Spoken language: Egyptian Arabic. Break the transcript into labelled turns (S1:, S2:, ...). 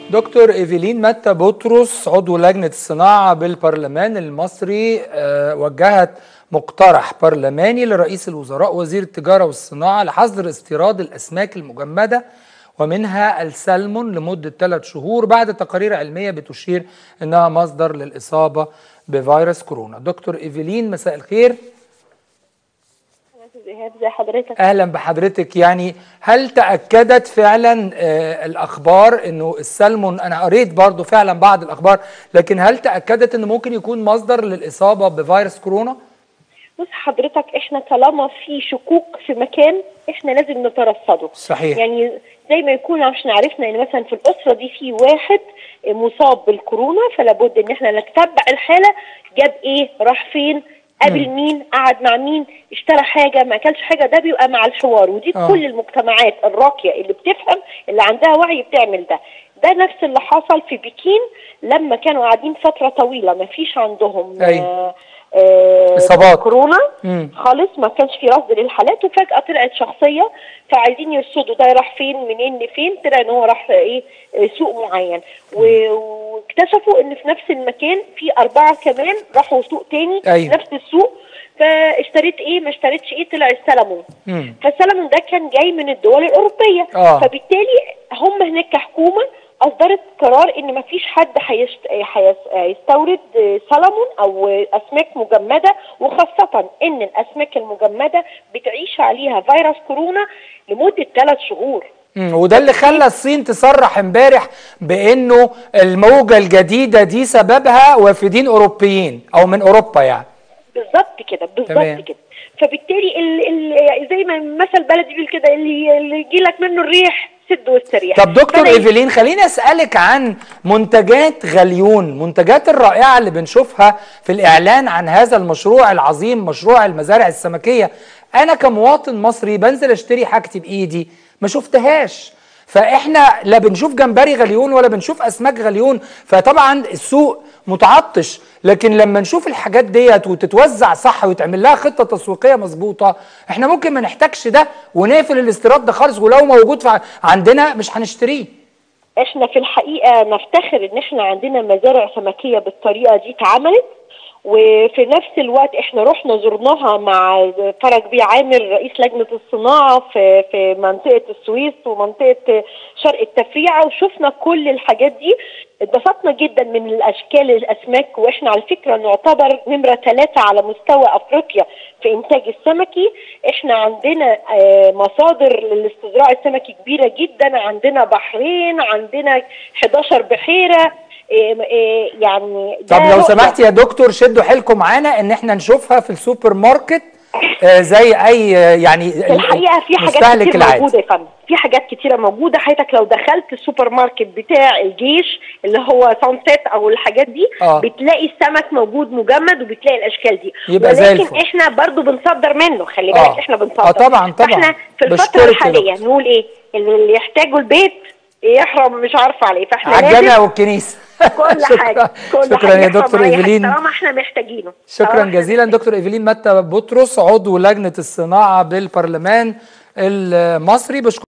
S1: دكتور ايفيلين متى بطرس عضو لجنه الصناعه بالبرلمان المصري آه، وجهت مقترح برلماني لرئيس الوزراء وزير التجاره والصناعه لحظر استيراد الاسماك المجمده ومنها السلمون لمده ثلاث شهور بعد تقارير علميه بتشير انها مصدر للاصابه بفيروس كورونا. دكتور ايفيلين مساء الخير.
S2: ايهاب زي حضرتك
S1: اهلا بحضرتك يعني هل تاكدت فعلا آه الاخبار انه السلمون انا قريت برضو فعلا بعض الاخبار لكن هل تاكدت انه ممكن يكون مصدر للاصابه بفيروس كورونا
S2: بص حضرتك احنا طالما في شكوك في مكان احنا لازم نترصده
S1: صحيح
S2: يعني زي ما يكون عشان عرفنا ان مثلا في الاسره دي في واحد مصاب بالكورونا فلا بد ان احنا نتبع الحاله جاب ايه راح فين قابل مين قعد مع مين اشترى حاجه ما اكلش حاجه ده بيبقى مع الحوار ودي
S1: آه.
S2: كل المجتمعات الراقيه اللي بتفهم اللي عندها وعي بتعمل ده ده نفس اللي حصل في بكين لما كانوا قاعدين فتره طويله ما فيش عندهم
S1: أيوة.
S2: آه آه
S1: إصابات.
S2: كورونا
S1: مم.
S2: خالص ما كانش في رصد للحالات وفجاه طلعت شخصيه فعايزين يرصدوا ده راح فين منين لفين طلع ان هو راح ايه آه، سوق معين و- واكتشفوا ان في نفس المكان في اربعه كمان راحوا سوق تاني
S1: أيوة.
S2: نفس السوق فاشتريت ايه ما اشتريتش ايه طلع السلمون
S1: مم.
S2: فالسلمون ده كان جاي من الدول الاوروبيه
S1: آه.
S2: فبالتالي هم هناك كحكومه اصدرت قرار ان ما فيش حد هيشت... هيس... هيستورد سلمون او اسماك مجمده وخاصه ان الاسماك المجمده بتعيش عليها فيروس كورونا لمده ثلاث شهور
S1: مم. وده اللي خلى الصين تصرح امبارح بانه الموجه الجديده دي سببها وافدين اوروبيين او من اوروبا يعني
S2: بالظبط كده
S1: تمام.
S2: بالظبط كده فبالتالي ال... ال... زي ما المثل بلدي بيقول كده اللي اللي يجي لك منه الريح سد واستريح
S1: طب دكتور
S2: فأنا-
S1: ايفلين خليني اسالك عن منتجات غليون منتجات الرائعه اللي بنشوفها في الاعلان عن هذا المشروع العظيم مشروع المزارع السمكيه انا كمواطن مصري بنزل اشتري حاجتي بايدي ما شفتهاش فاحنا لا بنشوف جمبري غليون ولا بنشوف اسماك غليون فطبعا السوق متعطش لكن لما نشوف الحاجات ديت وتتوزع صح ويتعمل لها خطه تسويقيه مظبوطه احنا ممكن ما نحتاجش ده ونقفل الاستيراد ده خالص ولو موجود فع- عندنا مش هنشتريه
S2: احنا في الحقيقه نفتخر ان احنا عندنا مزارع سمكيه بالطريقه دي اتعملت وفي نفس الوقت احنا رحنا زرناها مع فرج بيه عامر رئيس لجنه الصناعه في في منطقه السويس ومنطقه شرق التفريعه وشفنا كل الحاجات دي اتبسطنا جدا من الاشكال الاسماك واحنا على فكره نعتبر نمره ثلاثه على مستوى افريقيا في انتاج السمكي احنا عندنا آه، مصادر للاستزراع السمكي كبيره جدا عندنا بحرين عندنا 11 بحيره آه، آه، يعني ده
S1: طب لو
S2: رؤية.
S1: سمحت يا دكتور شدوا حيلكم معانا ان احنا نشوفها في السوبر ماركت آه زي اي آه، يعني
S2: في الحقيقه في حاجات
S1: مستهلك
S2: كتير
S1: العادي.
S2: موجوده يا فندم في حاجات كتيره موجوده حضرتك لو دخلت السوبر ماركت بتاع الجيش اللي هو سانسيت او الحاجات دي
S1: آه.
S2: بتلاقي السمك موجود مجمد وبتلاقي الاشكال دي
S1: يبقى زي
S2: ولكن
S1: الفل.
S2: احنا برضو بنصدر منه خلي
S1: آه.
S2: بالك احنا بنصدر
S1: آه طبعاً، طبعاً.
S2: احنا في الفتره
S1: بشكرك يا
S2: الحاليه
S1: دكتور.
S2: نقول ايه اللي اللي يحتاجه البيت يحرم مش عارفه عليه فاحنا
S1: على
S2: لازم
S1: الجامع والكنيسه
S2: كل
S1: شكرا
S2: حاجه كل
S1: شكرا
S2: حاجه
S1: يا
S2: يحرم
S1: دكتور
S2: عليه
S1: ايفلين
S2: طالما احنا محتاجينه
S1: شكرا
S2: طالما إحنا
S1: جزيلا دكتور ايفلين متى بطرس عضو لجنه الصناعه بالبرلمان المصري بشكر